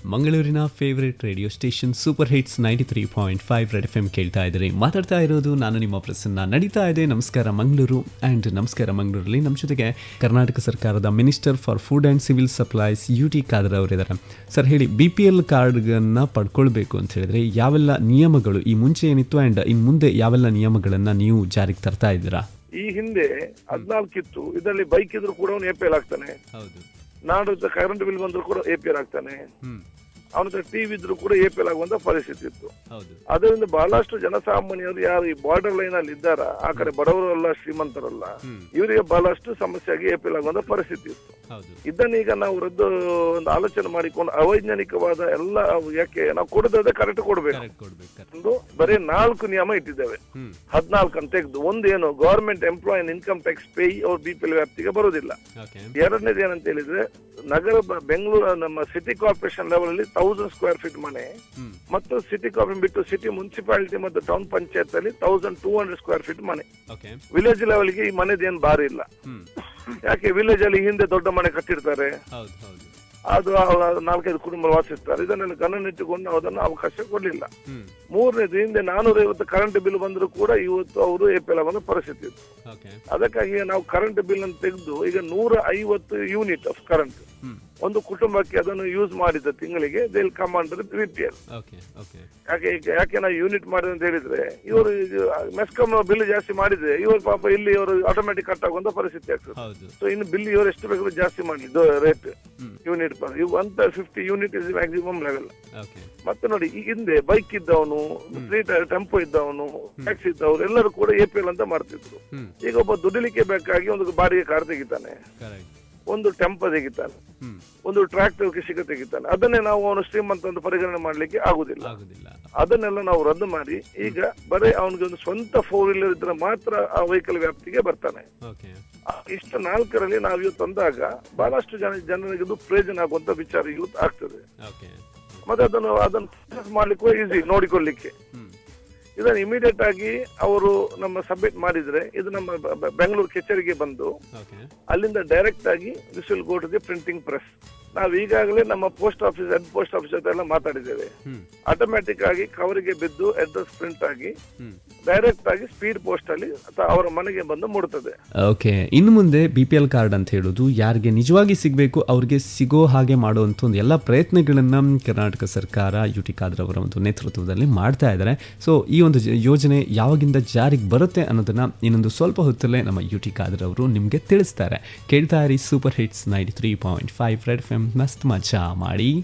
ಮಂಗಳೂರಿನ favourite radio station super hits ninety three point five Red F M ಕೇಳ್ತಾ ಇದ್ದೀರಿ ಮಾತಾಡ್ತಾ ಇರೋದು ನಾನು ನಿಮ್ಮ ಪ್ರಸನ್ನ ನಡೀತಾ ಇದೆ ನಮಸ್ಕಾರ ಮಂಗಳೂರು ಆ್ಯಂಡ್ ನಮಸ್ಕಾರ ಮಂಗಳೂರಲ್ಲಿ ನಮ್ಮ ಜೊತೆಗೆ ಕರ್ನಾಟಕ ಸರ್ಕಾರದ minister for food and civil supplies U T Khader ಅವರಿದ್ದಾರೆ ಸರ್ ಹೇಳಿ ಬಿ ಪಿ ಎಲ್ ಕಾರ್ಡ್ಗಳನ್ನು ಪಡ್ಕೊಳ್ಬೇಕು ಅಂತ ಹೇಳಿದ್ರೆ ಯಾವೆಲ್ಲ ನಿಯಮಗಳು ಈ ಮುಂಚೆ ಏನಿತ್ತು ಆ್ಯಂಡ್ ಇನ್ನು ಮುಂದೆ ಯಾವೆಲ್ಲ ನಿಯಮಗಳನ್ನು ನೀವು ಜಾರಿಗೆ ತರ್ತಾ ಇದ್ದೀರಾ ಈ ಹಿಂದೆ ಹದ್ನಾಲ್ಕಿತ್ತು ಇದರಲ್ಲಿ ಬೈಕ್ ಇದ್ರು ಕೂಡ ಅವನು ಎ ಪಿ ಎಲ್ ಆಗ್ತಾನೆ ಹೌದು ನಾಡು ಕರೆಂಟ್ ಬಿಲ್ ಬಂದ್ರು ಕೂಡ ಎ ಪಿ ಎಲ್ ಆಗ್ತಾನೆ ಹ್ಮ್ ಅವನ ಹತ್ರ ಟಿವಿ ಇದ್ರು ಕೂಡ ಎ ಪಿ ಎಲ್ ಆಗುವಂತ ಪರಿಸ್ಥಿತಿ ಇತ್ತು ಹೌದು ಅದರಿಂದ ಬಹಳಷ್ಟು ಜನಸಾಮಾನ್ಯರು ಯಾರು ಈ ಬಾರ್ಡರ್ ಲೈನ್ ಅಲ್ಲಿ ಇದ್ದಾರ ಆ ಕಡೆ ಬಡವರಲ್ಲ ಶ್ರೀಮಂತರಲ್ಲ ಹ್ಮ್. ಇವರಿಗೆ ಬಹಳಷ್ಟು ಸಮಸ್ಯೆ ಆಗಿ ಎ ಪಿ ಎಲ್ ಆಗುವಂತ ಪರಿಸ್ಥಿತಿ ಇತ್ತು ಹೌದು ಇದನ್ನೀಗ ನಾವು ರದ್ದು ಒಂದು ಆಲೋಚನೆ ಮಾಡಿಕೊಂಡು ಅವೈಜ್ಞಾನಿಕವಾದ ಎಲ್ಲ ಯಾಕೆ ನಾವು ಕೊಡದೇ ಕರೆಕ್ಟ್ ಕೊಡ್ಬೇಕು ಕರೆಕ್ಟ್ ಕೊಡ್ಬೇಕು correct. ಒಂದು ಬರೀ ನಾಲ್ಕು ನಿಯಮ ಇಟ್ಟಿದ್ದೇವೆ ಹ್ಮ್ ಹದ್ನಾಲ್ಕು ಅಂತ ತೆಗೆದು ಒಂದೇನು government employee income tax pay ಅವ್ರ ಬಿ ಪಿ ಎಲ್ ವ್ಯಾಪ್ತಿಗೆ ಬರುವುದಿಲ್ಲ ಓಕೆ ಎರಡನೇದು ಏನಂತ ಹೇಳಿದ್ರೆ ನಗರ ಬ- ಬೆಂಗಳೂರು ನಮ್ಮ ಸಿಟಿ ಕಾರ್ಪೊರೇಷನ್ ಲೆವೆಲ್ ಅಲ್ಲಿ ತೌಸಂಡ್ ಸ್ಕ್ವೇರ್ ಫೀಟ್ ಮನೆ ಹ್ಮ್ ಮತ್ತು ಸಿಟಿ ಕಾರ್ಪೊರೇಷನ್ ಬಿಟ್ಟು ಸಿಟಿ ಮುನ್ಸಿಪಾಲಿಟಿ ಮತ್ತು ಟೌನ್ ಪಂಚಾಯತ್ ಅಲ್ಲಿ thousand two hundred square feet ಮನೆ ಓಕೆ ವಿಲೇಜ್ ಲೆವೆಲ್ಗೆ ಈ ಮನೆದು ಏನು ಭಾರಿ ಇಲ್ಲ ಹ್ಮ್ ಯಾಕೆ ವಿಲೇಜ್ ಅಲ್ಲಿ ಹಿಂದೆ ದೊಡ್ಡ ಮನೆ ಕಟ್ಟಿರ್ತಾರೆ ಹೌದು ಹೌದು ಅದು ಆ ನಾಲ್ಕೈದು ಕುಟುಂಬ ವಾಸಿಸ್ತಾರೆ ಇದನ್ನೆಲ್ಲ ಗಮನಿಟ್ಟುಕೊಂಡು ನಾವು ಅದನ್ನು ಅವಕಾಶ ಕೊಡಲಿಲ್ಲ ಹ್ಮ್ ಮೂರನೇದು ಹಿಂದೆ ನಾನೂರ ಐವತ್ತು ಕರೆಂಟ್ ಬಿಲ್ ಬಂದರೂ ಕೂಡ ಇವತ್ತು ಅವರು ಎ ಪಿ ಎಲ್ ಆಗುವ ಪರಿಸ್ಥಿತಿ ಇತ್ತು ಓಕೆ ಅದಕ್ಕಾಗಿ ನಾವು ಕರೆಂಟ್ ಬಿಲ್ ಅನ್ನು ತೆಗೆದು ಈಗ ನೂರ ಐವತ್ತು ಯೂನಿಟ್ ಆಫ್ ಕರೆಂಟ್ ಹ್ಮ್ ಒಂದು ಕುಟುಂಬಕ್ಕೆ ಅದನ್ನು ಯೂಸ್ ಮಾಡಿದ ತಿಂಗಳಿಗೆ ದೇಲ್ ಕಮಾಂಡ್ B P L okay okay ಯಾಕೆ ಈಗ- ಯಾಕೆ ನಾವು ಯೂನಿಟ್ ಮಾಡಿದೆ ಅಂತ ಹೇಳಿದ್ರೆ ಇವರು ಮೆಸ್ಕಾಂ ಬಿಲ್ ಜಾಸ್ತಿ ಮಾಡಿದ್ರೆ ಇವರು ಪಾಪ ಇಲ್ಲಿ ಇವರು ಆಟೋಮೆಟಿಕ್ ಕಟ್ ಆಗುವಂತ ಪರಿಸ್ಥಿತಿ ಆಗ್ತದೆ ಹೌದು ಸೊ ಇನ್ನು ಬಿಲ್ ಇವರು ಎಷ್ಟು ಬೇಕಾದ್ರೂ ಜಾಸ್ತಿ ಮಾಡಲಿ ರೇಟ್ ಹ್ಮ್ ಯೂನಿಟ್ ಇವು ಅಂತ fifty unit is maximum level okay ಮತ್ತೆ ನೋಡಿ ಈ ಹಿಂದೆ ಬೈಕ್ ಇದ್ದವನು ತ್ರೀ ಟೆಂಪೋ ಇದ್ದವನು ಟ್ಯಾಕ್ಸಿ ಇದ್ದವರು ಎಲ್ಲರೂ ಕೂಡ ಎ ಪಿ ಎಲ್ ಅಂತ ಮಾಡ್ತಿದ್ರು ಹ್ಮ್ ಈಗ ಒಬ್ಬ ದುಡಿಲಿಕ್ಕೆ ಬೇಕಾಗಿ ಒಂದು ಬಾಡಿಗೆ ಕಾರ್ ತೆಗಿತಾನೆ ಕರೆಕ್ಟ್ ಒಂದು ಟೆಂಪೋ ತೆಗಿತಾನೆ ಹ್ಮ್ ಒಂದು ಟ್ರ್ಯಾಕ್ಟರ್ ಕೃಷಿಕ ತೆಗಿತಾನೆ ಅದನ್ನೇ ನಾವು ಅವನು ಶ್ರೀಮಂತ ಅಂತ ಪರಿಗಣನೆ ಮಾಡ್ಲಿಕ್ಕೆ ಆಗುದಿಲ್ಲ ಆಗುದಿಲ್ಲ ಅದನ್ನೆಲ್ಲ ನಾವು ರದ್ದು ಮಾಡಿ ಈಗ ಬರೀ ಅವನಿಗೆ ಒಂದು ಸ್ವಂತ ಫೋರ್ ವೀಲರ್ ಇದ್ರೆ ಮಾತ್ರ ಆ ವೆಹಿಕಲ್ ವ್ಯಾಪ್ತಿಗೆ ಬರ್ತಾನೆ ಓಕೆ ಆ ಇಷ್ಟು ನಾಲ್ಕರಲ್ಲಿ ನಾವು ಇವತ್ತು ತಂದಾಗ ಬಹಳಷ್ಟು ಜನ ಜನರಿಗೆ ಇದು ಪ್ರಯೋಜನ ಆಗುವಂತ ವಿಚಾರ ಇವತ್ತು ಆಗ್ತದೆ ಓಕೆ ಮತ್ತೆ ಅದನ್ನು ಅದನ್ನು process ಮಾಡ್ಲಿಕ್ಕೂ ಈಸಿ ನೋಡಿಕೊಳ್ಳಿಕ್ಕೆ ಹ್ಮ್ ಇದನ್ನು ಇಮಿಡಿಯೇಟ್ ಆಗಿ ಅವರು ನಮ್ಮ ಸಬ್ಮಿಟ್ ಮಾಡಿದ್ರೆ ಇದು ನಮ್ಮ ಬ- ಬ- ಬೆಂಗಳೂರು ಕಚೇರಿಗೆ ಬಂದು ಓಕೆ ಅಲ್ಲಿಂದ ಡೈರೆಕ್ಟ್ ಆಗಿ this will go to the printing press ನಾವು ಈಗಾಗಲೇ ನಮ್ಮ post office head post office ಜೊತೆ ಎಲ್ಲ ಮಾತಾಡಿದ್ದೇವೆ ಹ್ಮ್ ಆಟೋಮ್ಯಾಟಿಕ್ ಆಗಿ ಕವರಿಗೆ ಬಿದ್ದು ಅಡ್ರೆಸ್ ಪ್ರಿಂಟ್ ಆಗಿ ಹ್ಮ್ ಡೈರೆಕ್ಟ್ ಆಗಿ ಸ್ಪೀಡ್ ಪೋಸ್ಟ್ ಅಲ್ಲಿ ಅಥವಾ ಅವರ ಮನೆಗೆ ಬಂದು ಮುಡುತ್ತದೆ ಓಕೆ ಇನ್ನು ಮುಂದೆ ಬಿ ಪಿ ಎಲ್ ಕಾರ್ಡ್ ಅಂತ ಹೇಳೋದು ಯಾರಿಗೆ ನಿಜವಾಗಿ ಸಿಗಬೇಕು ಅವ್ರಿಗೆ ಸಿಗೋ ಹಾಗೆ ಮಾಡುವಂಥ ಒಂದು ಎಲ್ಲ ಪ್ರಯತ್ನಗಳನ್ನು ಕರ್ನಾಟಕ ಸರ್ಕಾರ ಯು ಟಿ ಖಾದರ್ ಅವರ ಒಂದು ನೇತೃತ್ವದಲ್ಲಿ ಮಾಡ್ತಾ ಇದ್ದಾರೆ ಸೊ ಈ ಒಂದು ಜ- ಯೋಜನೆ ಯಾವಾಗಿಂದ ಜಾರಿಗೆ ಬರುತ್ತೆ ಅನ್ನೋದನ್ನ ಇನ್ನೊಂದು ಸ್ವಲ್ಪ ಹೊತ್ತಲ್ಲೇ ನಮ್ಮ ಯು ಟಿ ಖಾದರ್ ಅವರು ನಿಮಗೆ ತಿಳಿಸ್ತಾರೆ ಕೇಳ್ತಾ ಇರಿ super hits ninety three point five Red F M ಮಸ್ತ್ ಮಜಾ ಮಾಡಿ